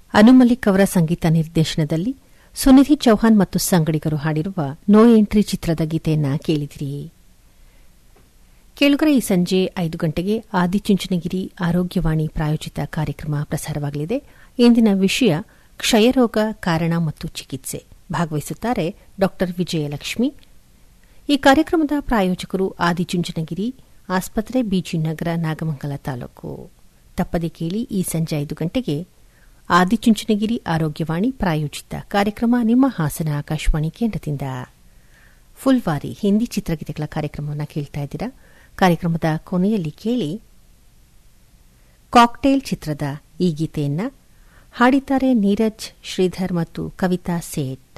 ಅನು ಮಲಿಕ್ ಅವರ ಸಂಗೀತ ನಿರ್ದೇಶನದಲ್ಲಿ ಸುನಿಧಿ ಚೌಹಾನ್ ಮತ್ತು ಸಂಗಡಿಗರು ಹಾಡಿರುವ ನೋ ಎಂಟ್ರಿ ಚಿತ್ರದ ಗೀತೆಯನ್ನ ಕೇಳಿದಿರಿ ಕೇಳುಗರ ಈ ಸಂಜೆ ಐದು ಗಂಟೆಗೆ ಆದಿಚುಂಚನಗಿರಿ ಆರೋಗ್ಯವಾಣಿ ಪ್ರಾಯೋಜಿತ ಕಾರ್ಯಕ್ರಮ ಪ್ರಸಾರವಾಗಲಿದೆ ಇಂದಿನ ವಿಷಯ ಕ್ಷಯರೋಗ ಕಾರಣ ಮತ್ತು ಚಿಕಿತ್ಸೆ ಭಾಗವಹಿಸುತ್ತಾರೆ ಡಾ ವಿಜಯಲಕ್ಷ್ಮಿ ಈ ಕಾರ್ಯಕ್ರಮದ ಪ್ರಾಯೋಜಕರು ಆದಿಚುಂಚನಗಿರಿ ಆಸ್ಪತ್ರೆ ಬಿಜಿ ನಗರ ನಾಗಮಂಗಲ ತಾಲೂಕು ತಪ್ಪದೆ ಕೇಳಿ ಈ ಸಂಜೆ ಐದು ಗಂಟೆಗೆ ಆದಿಚುಂಚನಗಿರಿ ಆರೋಗ್ಯವಾಣಿ ಪ್ರಾಯೋಜಿತ ಕಾರ್ಯಕ್ರಮ ನಿಮ್ಮ ಹಾಸನ ಆಕಾಶವಾಣಿ ಕೇಂದ್ರದಿಂದ ಫುಲ್ವಾರಿ ಹಿಂದಿ ಚಿತ್ರಗೀತೆಗಳ ಕಾರ್ಯಕ್ರಮವನ್ನು ಕೇಳ್ತಾ ಇದ್ದೀರಾ ಕಾರ್ಯಕ್ರಮದ ಕೊನೆಯಲ್ಲಿ ಕೇಳಿ ಕಾಕ್ಟೇಲ್ ಚಿತ್ರದ ಈ ಗೀತೆಯನ್ನ ಹಾಡಿದ್ದಾರೆ ನೀರಜ್ ಶ್ರೀಧರ್ ಮತ್ತು ಕವಿತಾ ಸೇಠ್